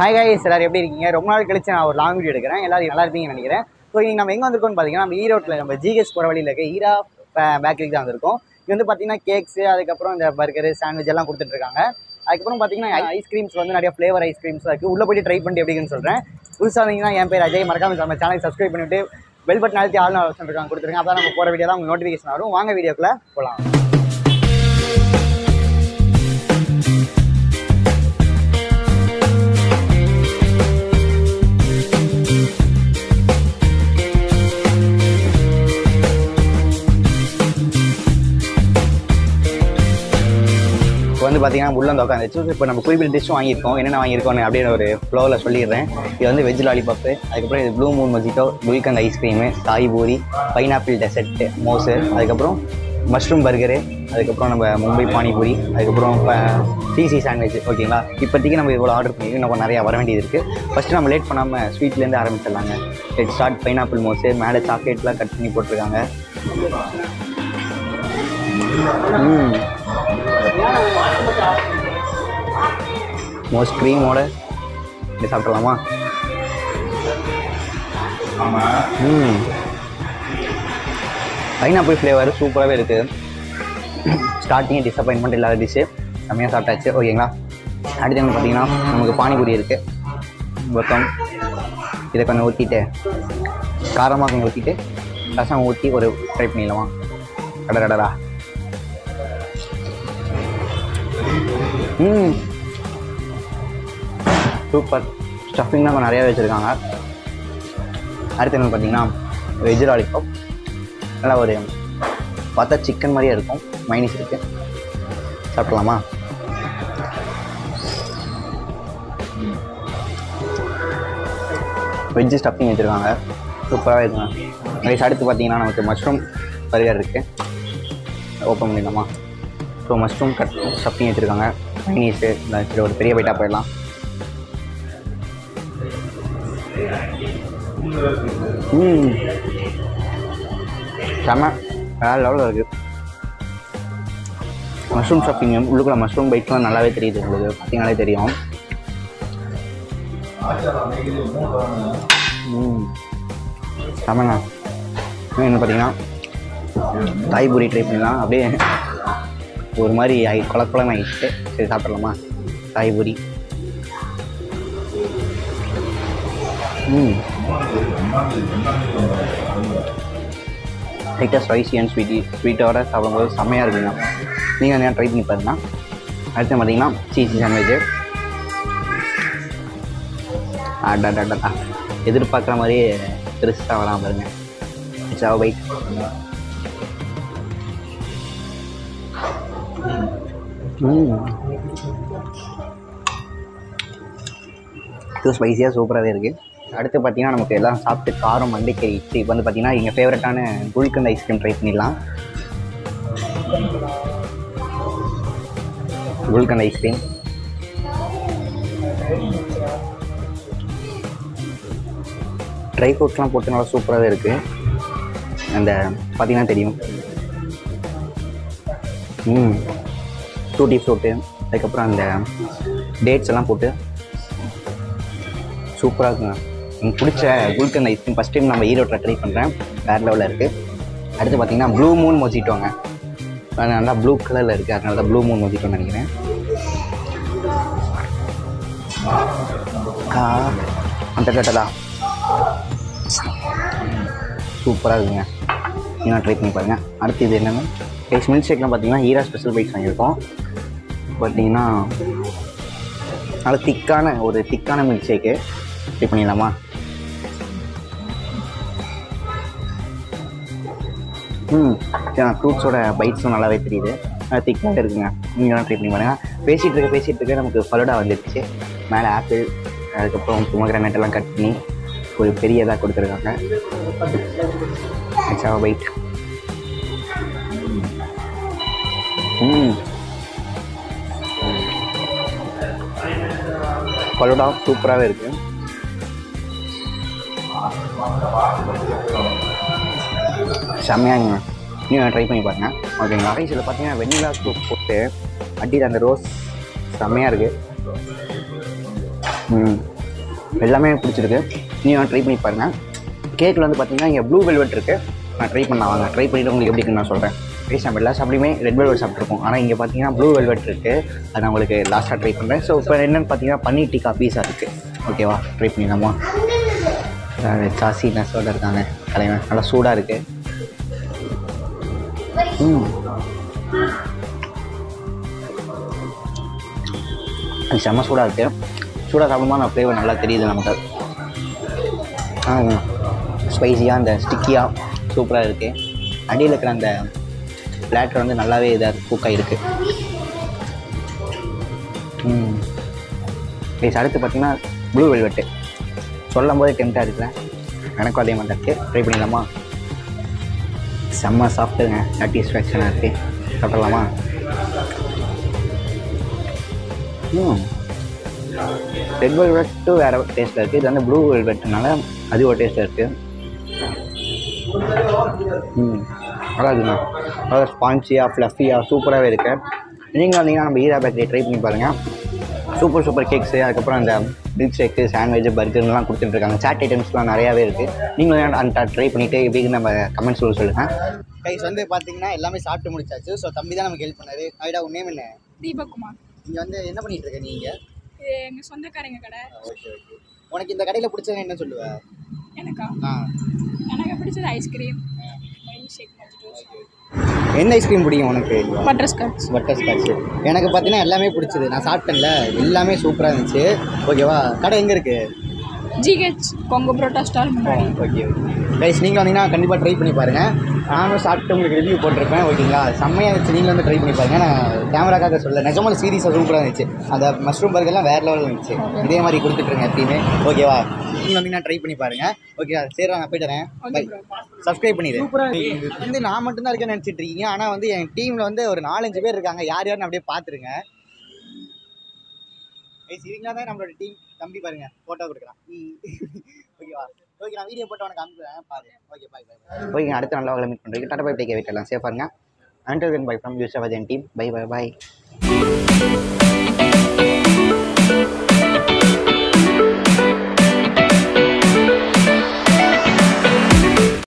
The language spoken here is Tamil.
ஹாய் guys எல்லாரும் எப்படி இருக்கீங்க ரொம்ப நாள் கழிச்சு நான் ஒரு லாங் வீடியோ எடுக்கிறேன் எல்லாரும் நல்லா இருப்பீங்கன்னு நினைக்கிறேன் ஸோ இங்கே நம்ம எங்கே வந்திருக்கோம்னு பார்த்தீங்கன்னா நம்ம ஈரோட்டில் நம்ம ஜிஹெச் போகிற வழியில் இருக்க ஈரா பேக்கரிக்கு தான் வந்திருக்கோம் இது வந்து பார்த்தீங்கன்னா கேக்ஸு அதுக்கப்புறம் இந்த பர்கரு சாண்ட்விச் எல்லாம் கொடுத்துட்ருக்காங்க அதுக்கப்புறம் பார்த்தீங்கன்னா ஐஸ்கிரீம்ஸ் வந்து நிறைய ஃப்ளேவர் ஐஸ்கிரீம்ஸ் இருக்குது உள்ளே போயிட்டு ட்ரை பண்ணிட்டு எப்படின்னு சொல்கிறேன் புதுசாக இருந்தீங்கன்னா என் பேர் அஜய் மறக்காம நம்ம சேனல் சப்ஸ்கிரைப் பண்ணிவிட்டு பெல் பட்டன் அழுத்தி ஆள் இருக்காங்க கொடுத்துருங்க அப்போ நம்ம போகிற வீடியோ தான் உங்களுக்கு நோட்டிஃபிகேஷன் வரும் வாங்க வீடியோக்குள்ளே போகலாம் இப்போ வந்து பார்த்தீங்கன்னா உள்ள வந்து உட்காந்துச்சு இப்போ நம்ம குறிப்பிட்ட டிஷ்ஷும் வாங்கியிருக்கோம் என்னென்ன வாங்கியிருக்கோம்னு அப்படின்னு ஒரு ஃப்ளோவில் சொல்லிடுறேன் இது வந்து வெஜ் லாலிபாப்பு அதுக்கப்புறம் இது blue moon mojito gulkand ice cream சாய் பூரி பைனாப்பிள் டெசர்ட்டு மோசு அதுக்கப்புறம் மஷ்ரூம் பர்கரு அதுக்கப்புறம் நம்ம மும்பை பானிபூரி அதுக்கப்புறம் சிசி சாண்ட்விச் ஓகேங்களா இப்போதைக்கு நம்ம இவ்வளோ ஆர்டர் பண்ணி நம்ம நிறையா வர வேண்டியது இருக்குது ஃபஸ்ட்டு நம்ம லேட் பண்ணாமல் ஸ்வீட்லேருந்து ஆரம்பிச்சிடலாங்க லெட் ஸ்டார்ட் பைனாப்பிள் மோஸு மேலே சாக்லேட்லாம் கட் பண்ணி போட்டிருக்காங்க ம் மோஸ்ட் க்ரீமோட இது சாப்பிட்றலாமா ம் பைனாப்பிள் ஃப்ளேவர் சூப்பராகவே இருக்குது ஸ்டார்டிங் டிசப்பாயின்மெண்ட் இல்லாத டிஷ்ஷு செம்மையாக சாப்பிட்டாச்சு ஓகேங்களா அடுத்து வந்து பார்த்தீங்கன்னா நமக்கு பானிபூரி இருக்குது மொத்தம் இதை கொஞ்சம் ஊற்றிட்டு காரமாக கொஞ்சம் ஊற்றிட்டு ரசம் ஊற்றி ஒரு ட்ரை பண்ணிடலாமா கடடடா ம் சூப்பர் ஸ்டஃபிங்லாம் கொஞ்சம் நிறையா வச்சுருக்காங்க அடுத்து என்ன பார்த்தீங்கன்னா வெஜ் லாலிபாப் நல்லா ஒரு பார்த்தா சிக்கன் மாதிரியே இருக்கும் மைனஸ் இருக்குது சாப்பிடலாமா வெஜ்ஜு ஸ்டஃபிங் வச்சுருக்காங்க சூப்பராகவே இருக்குங்க ரைஸ் அடுத்து பார்த்தீங்கன்னா நமக்கு மஷ்ரூம் பர்கர் இருக்குது ஓப்பன் பண்ணிடலாமா ஸோ மஷ்ரூம் கட் ஸ்டஃபிங் வச்சுருக்காங்க மைனீஸு சரி ஒரு பெரிய பைட்டாக போயிடலாம் ம் செம வேறு லெவலில் இருக்குது மஷ்ரூம் ஸ்டஃபிங் உள்ளுக்குள்ள மஷ்ரூம் பைட்ஸ்லாம் நல்லாவே தெரியுது உங்களுக்கு பார்த்தீங்கனாலே தெரியும் ம் செமங்க இன்னும் என்ன பார்த்தீங்கன்னா தாய் பூரி ட்ரை பண்ணலாம் அப்படியே ஒரு மாதிரி ஆகி கொல கொலன்னு ஆகிடுச்சு சரி சாப்பிட்றலாமா தாய் பூரி ம் லைட்டாக ஸ்பைசி அண்ட் ஸ்வீட்டி ஸ்வீட்டோட சாப்பிடும்போது செம்மையாக இருக்குங்க நீங்கள் நேரம் ட்ரை பண்ணி பாருங்க அடுத்து பார்த்தீங்கன்னா சீசி சாண்ட்விச்சு அடா எதிர்பார்க்குற மாதிரியே பெருசாக வராமல் பாருங்க சாவ பைட் இது ஸ்பைஸியாக சூப்பராகவே இருக்குது அடுத்து பார்த்தீங்கன்னா நமக்கு எல்லாம் சாப்பிட்டு காரம் மண்டைக்கறி இப்போ வந்து பார்த்தீங்கன்னா எங்கள் ஃபேவரட்டான குல்கந்த் ஐஸ்கிரீம் ட்ரை பண்ணிடலாம் குல்கந்த் ஐஸ்கிரீம் ட்ரை ஃப்ரூட்ஸ்லாம் போட்டு நல்லா சூப்பராகவே இருக்குது அந்த பார்த்தீங்கன்னா தெரியும் ம் டூட்டி ஃப்ரூட்டு அதுக்கப்புறம் அந்த டேட்ஸ் எல்லாம் போட்டு சூப்பராக இருக்குங்க எனக்கு பிடிச்ச குல்கந்த் ஐஸ்கிரீம் ஃபஸ்ட் டைம் நம்ம ஈரோட்டில் ட்ரை பண்ணுறேன் வேறு லெவலில் இருக்குது அடுத்து பார்த்தீங்கன்னா ப்ளூ மூன் மொஜிட்டோங்க அது நல்லா ப்ளூ கலரில் இருக்குது அதனால தான் ப்ளூ மூன் மொஜிட்டோன்னு நினைக்கிறேன் அந்த டட்டா சூப்பராக இருக்குங்க நீங்கள் ட்ரை பண்ணி பாருங்கள் அடுத்து இது என்னென்னா டேஸ்ட் மில்க் ஷேக்லாம் பார்த்தீங்கன்னா ஈரா ஸ்பெஷல் பைக்ஸ் வாங்கியிருக்கோம் பார்த்தீங்கன்னா நல்ல திக்கான ஒரு திக்கான மில்க் ஷேக்கு ட்ரை பண்ணிடலாமா ம் ஃப்ரூட்ஸோட பைட்ஸும் நல்லாவே தெரியுது திக்காக இருக்குங்க நீங்களும் ட்ரை பண்ணி பாருங்கள் பேசிகிட்டு இருக்க பேசிகிட்டு இருக்க நமக்கு ஃபலூடா வந்துடுச்சு மேலே ஆப்பிள் அதுக்கப்புறம் புமக்ரானட் எல்லாம் கட் பண்ணி ஒரு பெரிய இதாக கொடுத்துருக்காங்க சாவ பைட் ம் ஃபலூடா சூப்பராகவே இருக்குது செம்மையாங்க நீங்கள் ட்ரை பண்ணி பாருங்க ஓகேங்களா ரைஸில் பார்த்தீங்கன்னா வெண்ணிலா சூப் போட்டு அடியில் அந்த ரோஸ் செம்மையாக இருக்குது ம் எல்லாமே எனக்கு பிடிச்சிருக்கு நீங்கள் ட்ரை பண்ணி பாருங்கள் கேக்கில் வந்து பார்த்தீங்கன்னா இங்கே ப்ளூ வெல்வெட் இருக்குது நான் ட்ரை பண்ண வாங்க ட்ரை பண்ணிவிட்டு உங்களுக்கு எப்படி இருக்குன்னு நான் சொல்கிறேன் ப்ளீஸ் நம்ம எல்லா சாப்பிட்லையுமே ரெட் வெல்வெட் சாப்பிட்ருக்கோம் ஆனால் இங்கே பார்த்தீங்கன்னா ப்ளூ வெல்வெட் இருக்குது அது நான் உங்களுக்கு லாஸ்ட்டாக ட்ரை பண்ணுறேன் ஸோ இப்போ என்னென்னு பார்த்தீங்கன்னா பன்னீர் டிக்கா பீஸா இருக்குது ஓகேவா ட்ரை பண்ணிடலாமா சாசி நெஸோட இருக்காங்க தலைவன் நல்லா சூடாக இருக்குது ம் அது செம்ம சூடாக இருக்குது சூடாக சாப்பிடும்போது அந்த ஃப்ளேவர் நல்லா தெரியுது நமக்கு ஸ்பைஸியாக அந்த ஸ்டிக்கியாக சூப்பராக இருக்குது அடியில் இருக்கிற அந்த பிளாட்டர் வந்து நல்லாவே இதாக குக்காக இருக்குது ம் ப்ளீஸ் அடுத்து பார்த்தீங்கன்னா ப்ளூ வெல்வெட்டு சொல்லும் போதே டெம்ட்டாக இருக்கிறேன் எனக்கும் அதே மாதிரி இருக்குது ட்ரை பண்ணிடலாமா செம்ம சாஃப்ட்டுங்க சாட்டிஸ்ஃபேக்ஷனாக இருக்குது சாப்பிடலாமா ம் ரெட் வெல்வெட்டும் வேறு டேஸ்ட்டில் இருக்குது இது வந்து ப்ளூ வெல்வெட்னால அது ஒரு டேஸ்ட்டில் இருக்குது ம் நல்லா இருக்குண்ணா நல்லா ஸ்பான்ச்சியாக ஃப்ளஃபியாக சூப்பராகவே இருக்குது நீங்கள் வந்தீங்கன்னா நம்ம ஈரா பேக்கரி ட்ரை பண்ணி பாருங்கள் சூப்பர் சூப்பர் கேக்ஸு அதுக்கப்புறம் அந்த மில்க் ஷேக்கு சாண்ட்விச் பர்கர்லாம் கொடுத்துட்ருக்காங்க சாட் ஐட்டம்ஸ்லாம் நிறையாவே இருக்குது நீங்களும் அந்த ட்ரை பண்ணிவிட்டு எப்படின்னு நம்ம கமெண்ட்ஸ் சொல்ல சொல்லுங்கள் கைஸ் வந்து பார்த்தீங்கன்னா எல்லாமே சாப்பிட்டு முடிச்சாச்சு ஸோ தம்பி தான் நமக்கு ஹெல்ப் பண்ணாரு ஐடா உன் நேம் என்ன தீபக்குமார் இங்கே வந்து என்ன பண்ணிட்டு இருக்க நீங்கள் இது எங்கள் சொந்தக்காரங்க கடை ஓகே ஓகே உனக்கு இந்த கடையில் பிடிச்சது என்ன சொல்லுவேன் எனக்கா ஆ எனக்கு பிடிச்சது ஐஸ்கிரீம் மில்க் ஷேக் மொஜிட்டோஸ் என்ன ஐஸ்கிரீம் பிடிக்கும் உனக்கு பட்டர் ஸ்காட்ச் பட்டர் ஸ்காட்ச் எனக்கு பார்த்தீங்கன்னா எல்லாமே பிடிச்சது நான் சாப்பிட்டேன்ல எல்லாமே சூப்பராக இருந்துச்சு ஓகேவா கடை எங்கே இருக்குது ஜிஹெச் கொங்கு புரோட்டா ஸ்டால் முன்னாடி ஓகே ஓகே கைஸ் நீங்கள் வந்தீங்கன்னா கண்டிப்பாக ட்ரை பண்ணி பாருங்கள் நானும் சாப்பிட்டு உங்களுக்கு ரிவ்யூ போட்டிருப்பேன் ஓகேங்களா செம்மையாக இருந்துச்சு நீங்கள் வந்து ட்ரை பண்ணி பாருங்க நான் கேமராக்காக சொல்ல நிஜமான சீரியஸாக சூப்பராக இருந்துச்சு அந்த மஷ்ரூம் பர்கர்லாம் வேறு லெவலில் இருந்துச்சு இதே மாதிரி கொடுத்துட்ருங்க எப்பயுமே ஓகேவா நீங்கள் வந்தீங்கன்னா ட்ரை பண்ணி பாருங்கள் ஓகே சரி நான் போயிட்டு வரேன் பை சப்ஸ்கிரைப் பண்ணிடு வந்து நான் மட்டும்தான் இருக்கேன்னு நினச்சிட்டு இருக்கீங்க ஆனால் வந்து என் டீமில் வந்து ஒரு நாலஞ்சு பேர் இருக்காங்க யார் யாருன்னு அப்படியே பார்த்துருங்க கைஸ் இவங்க தான் நம்மளோட டீம் தம்பி பாருங்க ஃபோட்டோ கொடுக்குறான் ஓகேவா ஓகே நான் வீடியோ போட்டு உனக்கு அனுப்புறேன் பாரு ஓகே பாய் பாய் ஓகே அடுத்த நல்ல வகையில் மீட் பண்ணுறீங்க டாடா பை டேக் வீட்டெல்லாம் சேஃபாக இருங்க under then bye from use அவன் டீம் பை பை பை